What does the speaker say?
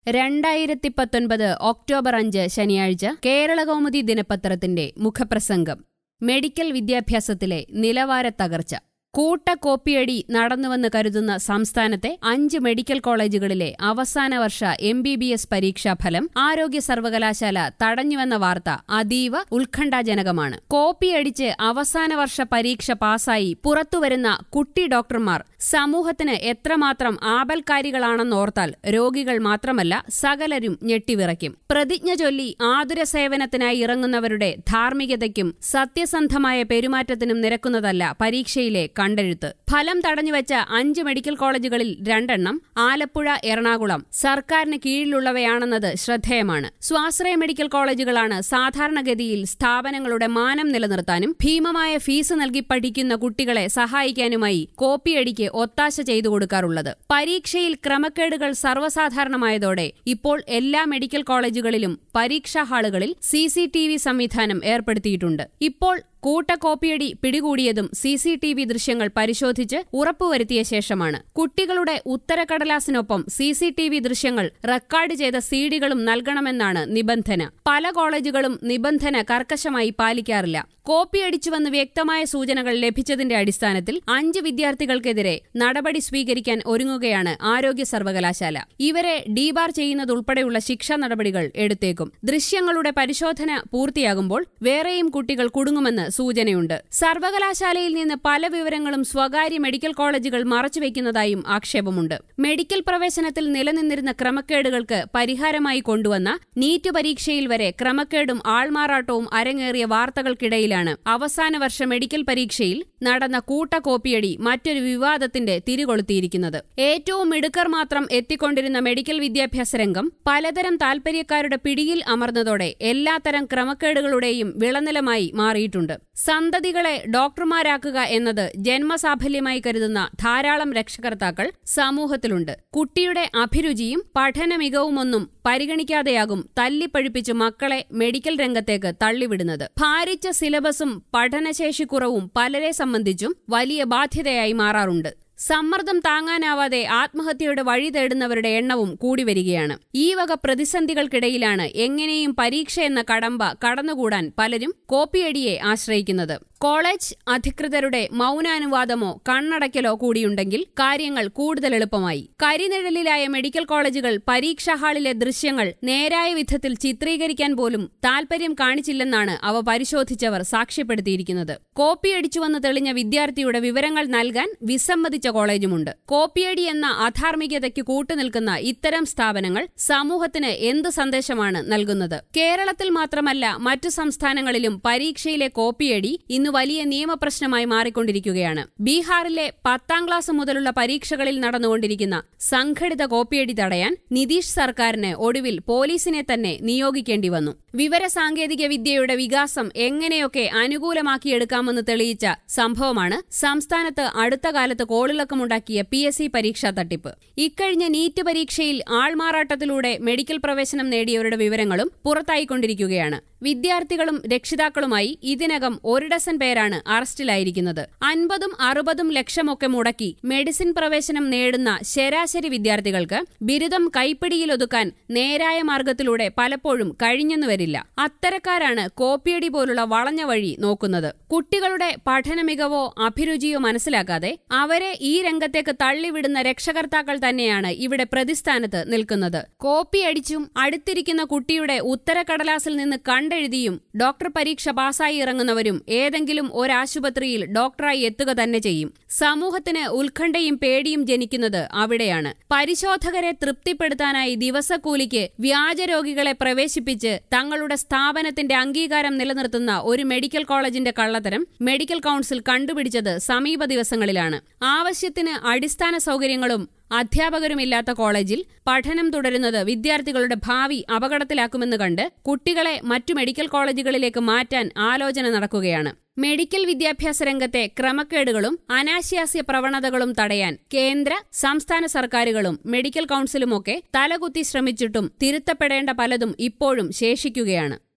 രണ്ടായിരത്തി പത്തൊൻപത് ഒക്ടോബർ അഞ്ച് ശനിയാഴ്ച കേരളകൗമുദി ദിനപത്രത്തിന്റെ മുഖപ്രസംഗം മെഡിക്കൽ വിദ്യാഭ്യാസത്തിലെ നിലവാര തകർച്ച കൂട്ട കോപ്പിയടി നടന്നുവെന്ന് കരുതുന്ന സംസ്ഥാനത്തെ അഞ്ച് മെഡിക്കൽ കോളേജുകളിലെ അവസാന വർഷ എം ബി ബി എസ് പരീക്ഷാഫലം ആരോഗ്യ സർവകലാശാല തടഞ്ഞുവെന്ന വാർത്ത അതീവ ഉത്കണ്ഠാജനകമാണ് കോപ്പിയടിച്ച് അവസാന വർഷ പരീക്ഷ പാസായി പുറത്തുവരുന്ന കുട്ടി ഡോക്ടർമാർ സമൂഹത്തിന് എത്രമാത്രം ആപൽക്കാരികളാണെന്നോർത്താൽ രോഗികൾ മാത്രമല്ല സകലരും ഞെട്ടിവിറയ്ക്കും പ്രതിജ്ഞ ചൊല്ലി ആതുര സേവനത്തിനായി ഇറങ്ങുന്നവരുടെ ധാർമ്മികതയ്ക്കും സത്യസന്ധമായ പെരുമാറ്റത്തിനും നിരക്കുന്നതല്ല പരീക്ഷയിലെ കണ്ടെഴുത്ത് ഫലം തടഞ്ഞുവെച്ച അഞ്ച് മെഡിക്കൽ കോളേജുകളിൽ രണ്ടെണ്ണം ആലപ്പുഴ എറണാകുളം സർക്കാരിന് കീഴിലുള്ളവയാണെന്നത് ശ്രദ്ധേയമാണ് സ്വാശ്രയ മെഡിക്കൽ കോളേജുകളാണ് സാധാരണഗതിയിൽ സ്ഥാപനങ്ങളുടെ മാനം നിലനിർത്താനും ഭീമമായ ഫീസ് നൽകി പഠിക്കുന്ന കുട്ടികളെ സഹായിക്കാനുമായി കോപ്പിയടിക്ക് ഒത്താശ ചെയ്തു കൊടുക്കാറുള്ളത് പരീക്ഷയിൽ ക്രമക്കേടുകൾ സർവ്വസാധാരണമായതോടെ ഇപ്പോൾ എല്ലാ മെഡിക്കൽ കോളേജുകളിലും പരീക്ഷാ ഹാളുകളിൽ സി സി ടി വി സംവിധാനം ഏർപ്പെടുത്തിയിട്ടുണ്ട് ഇപ്പോൾ കൂട്ട കോപ്പിയടി പിടികൂടിയതും സി സി ടി വി ദൃശ്യങ്ങൾ പരിശോധിച്ച് ഉറപ്പുവരുത്തിയ ശേഷമാണ് കുട്ടികളുടെ ഉത്തരക്കടലാസിനൊപ്പം സി സി ടി വി ദൃശ്യങ്ങൾ റെക്കോർഡ് ചെയ്ത സീഡികളും നൽകണമെന്നാണ് നിബന്ധന പല കോളേജുകളും നിബന്ധന കർക്കശമായി പാലിക്കാറില്ല കോപ്പിയടിച്ചുവെന്ന് വ്യക്തമായ സൂചനകൾ ലഭിച്ചതിന്റെ അടിസ്ഥാനത്തിൽ അഞ്ച് വിദ്യാർത്ഥികൾക്കെതിരെ നടപടി സ്വീകരിക്കാൻ ഒരുങ്ങുകയാണ് ആരോഗ്യ സർവകലാശാല ഇവരെ ഡീബാർ ചെയ്യുന്നതുൾപ്പെടെയുള്ള ശിക്ഷാ നടപടികൾ എടുത്തേക്കും ദൃശ്യങ്ങളുടെ പരിശോധന പൂർത്തിയാകുമ്പോൾ വേറെയും കുട്ടികൾ കുടുങ്ങുമെന്ന് സൂചനയുണ്ട് സർവകലാശാലയിൽ നിന്ന് പല വിവരങ്ങളും സ്വകാര്യ മെഡിക്കൽ കോളേജുകൾ മറച്ചുവെക്കുന്നതായും ആക്ഷേപമുണ്ട് മെഡിക്കൽ പ്രവേശനത്തിൽ നിലനിന്നിരുന്ന ക്രമക്കേടുകൾക്ക് പരിഹാരമായി കൊണ്ടുവന്ന നീറ്റ് പരീക്ഷയിൽ വരെ ക്രമക്കേടും ആൾമാറാട്ടവും അരങ്ങേറിയ വാർത്തകൾക്കിടയിലാണ് അവസാന വർഷ മെഡിക്കൽ പരീക്ഷയിൽ നടന്ന കൂട്ട കോപ്പിയടി മറ്റൊരു വിവാദത്തിന്റെ തിരികൊളുത്തിയിരിക്കുന്നത് ഏറ്റവും മിടുക്കർ മാത്രം എത്തിക്കൊണ്ടിരുന്ന മെഡിക്കൽ വിദ്യാഭ്യാസ രംഗം പലതരം താൽപര്യക്കാരുടെ പിടിയിൽ അമർന്നതോടെ എല്ലാത്തരം ക്രമക്കേടുകളുടെയും വിളനിലമായി മാറിയിട്ടുണ്ട് സന്തതികളെ ഡോക്ടർമാരാക്കുക എന്നത് ജന്മസാഫല്യമായി കരുതുന്ന ധാരാളം രക്ഷകർത്താക്കൾ സമൂഹത്തിലുണ്ട് കുട്ടിയുടെ അഭിരുചിയും പഠന മികവുമൊന്നും പരിഗണിക്കാതെയാകും തല്ലിപ്പഴിപ്പിച്ച് മക്കളെ മെഡിക്കൽ രംഗത്തേക്ക് തള്ളിവിടുന്നത് ഭാരിച്ച സിലബസും പഠനശേഷിക്കുറവും പലരെ സംബന്ധിച്ചും വലിയ ബാധ്യതയായി മാറാറുണ്ട് സമ്മർദ്ദം താങ്ങാനാവാതെ ആത്മഹത്യയുടെ വഴി തേടുന്നവരുടെ എണ്ണവും കൂടി വരികയാണ് ഈ വക പ്രതിസന്ധികൾക്കിടയിലാണ് എങ്ങനെയും പരീക്ഷ എന്ന കടമ്പ കടന്നുകൂടാൻ പലരും കോപ്പിയടിയെ ആശ്രയിക്കുന്നത് കോളേജ് അധികൃതരുടെ മൗനാനുവാദമോ കണ്ണടയ്ക്കലോ കൂടിയുണ്ടെങ്കിൽ കാര്യങ്ങൾ കൂടുതൽ എളുപ്പമായി കരിനിഴലിലായ മെഡിക്കൽ കോളേജുകൾ പരീക്ഷാ ഹാളിലെ ദൃശ്യങ്ങൾ നേരായ വിധത്തിൽ ചിത്രീകരിക്കാൻ പോലും താൽപര്യം കാണിച്ചില്ലെന്നാണ് അവ പരിശോധിച്ചവർ സാക്ഷ്യപ്പെടുത്തിയിരിക്കുന്നത് കോപ്പിയടിച്ചുവെന്ന് തെളിഞ്ഞ വിദ്യാർത്ഥിയുടെ വിവരങ്ങൾ നൽകാൻ വിസമ്മതിച്ച കോളേജുമുണ്ട് കോപ്പിയടി എന്ന അധാർമികതയ്ക്ക് കൂട്ടുനിൽക്കുന്ന ഇത്തരം സ്ഥാപനങ്ങൾ സമൂഹത്തിന് എന്ത് സന്ദേശമാണ് നൽകുന്നത് കേരളത്തിൽ മാത്രമല്ല മറ്റു സംസ്ഥാനങ്ങളിലും പരീക്ഷയിലെ കോപ്പിയടി ഇന്ന് വലിയ നിയമപ്രശ്നമായി മാറിക്കൊണ്ടിരിക്കുകയാണ് ബീഹാറിലെ പത്താം ക്ലാസ് മുതലുള്ള പരീക്ഷകളിൽ നടന്നുകൊണ്ടിരിക്കുന്ന സംഘടിത കോപ്പിയടി തടയാൻ നിതീഷ് സർക്കാരിന് ഒടുവിൽ പോലീസിനെ തന്നെ നിയോഗിക്കേണ്ടി വന്നു വിവര സാങ്കേതിക വിദ്യയുടെ വികാസം എങ്ങനെയൊക്കെ അനുകൂലമാക്കിയെടുക്കാമെന്ന് തെളിയിച്ച സംഭവമാണ് സംസ്ഥാനത്ത് അടുത്ത കാലത്ത് കോളിളക്കമുണ്ടാക്കിയ പി എസ് സി പരീക്ഷാ തട്ടിപ്പ് ഇക്കഴിഞ്ഞ നീറ്റ് പരീക്ഷയിൽ ആൾമാറാട്ടത്തിലൂടെ മെഡിക്കൽ പ്രവേശനം നേടിയവരുടെ വിവരങ്ങളും പുറത്തായിക്കൊണ്ടിരിക്കുകയാണ് വിദ്യാർത്ഥികളും രക്ഷിതാക്കളുമായി ഇതിനകം ഒരു ഡസൻ പേരാണ് അറസ്റ്റിലായിരിക്കുന്നത് അൻപതും അറുപതും ലക്ഷമൊക്കെ മുടക്കി മെഡിസിൻ പ്രവേശനം നേടുന്ന ശരാശരി വിദ്യാർത്ഥികൾക്ക് ബിരുദം കൈപ്പിടിയിലൊതുക്കാൻ നേരായ മാർഗത്തിലൂടെ പലപ്പോഴും കഴിഞ്ഞെന്നു വരില്ല അത്തരക്കാരാണ് കോപ്പിയടി പോലുള്ള വളഞ്ഞ വഴി നോക്കുന്നത് കുട്ടികളുടെ പഠന മികവോ അഭിരുചിയോ മനസ്സിലാക്കാതെ അവരെ ഈ രംഗത്തേക്ക് തള്ളിവിടുന്ന രക്ഷകർത്താക്കൾ തന്നെയാണ് ഇവിടെ പ്രതിസ്ഥാനത്ത് നിൽക്കുന്നത് കോപ്പിയടിച്ചും അടുത്തിരിക്കുന്ന കുട്ടിയുടെ ഉത്തരക്കടലാസിൽ നിന്ന് കണ്ടെഴുതിയും ഡോക്ടർ പരീക്ഷ പാസ്സായി ഇറങ്ങുന്നവരും ഏതെങ്കിലും ഒരാശുപത്രിയിൽ ഡോക്ടറായി എത്തുക തന്നെ ചെയ്യും സമൂഹത്തിന് ഉത്കണ്ഠയും പേടിയും ജനിക്കുന്നത് അവിടെയാണ് പരിശോധകരെ തൃപ്തിപ്പെടുത്താനായി ദിവസക്കൂലിക്ക് വ്യാജരോഗികളെ പ്രവേശിപ്പിച്ച് തങ്ങളുടെ സ്ഥാപനത്തിന്റെ അംഗീകാരം നിലനിർത്തുന്ന ഒരു മെഡിക്കൽ കോളേജിന്റെ കള്ളത്തരം മെഡിക്കൽ കൌൺസിൽ കണ്ടുപിടിച്ചത് സമീപ ദിവസങ്ങളിലാണ് ആവശ്യത്തിന് അടിസ്ഥാന സൗകര്യങ്ങളും അധ്യാപകരുമില്ലാത്ത കോളേജിൽ പഠനം തുടരുന്നത് വിദ്യാർത്ഥികളുടെ ഭാവി അപകടത്തിലാക്കുമെന്ന് കണ്ട് കുട്ടികളെ മറ്റു മെഡിക്കൽ കോളേജുകളിലേക്ക് മാറ്റാൻ ആലോചന നടക്കുകയാണ് മെഡിക്കൽ വിദ്യാഭ്യാസ രംഗത്തെ ക്രമക്കേടുകളും അനാശാസ്യ പ്രവണതകളും തടയാൻ കേന്ദ്ര സംസ്ഥാന സർക്കാരുകളും മെഡിക്കൽ കൌൺസിലുമൊക്കെ തലകുത്തി ശ്രമിച്ചിട്ടും തിരുത്തപ്പെടേണ്ട പലതും ഇപ്പോഴും ശേഷിക്കുകയാണ്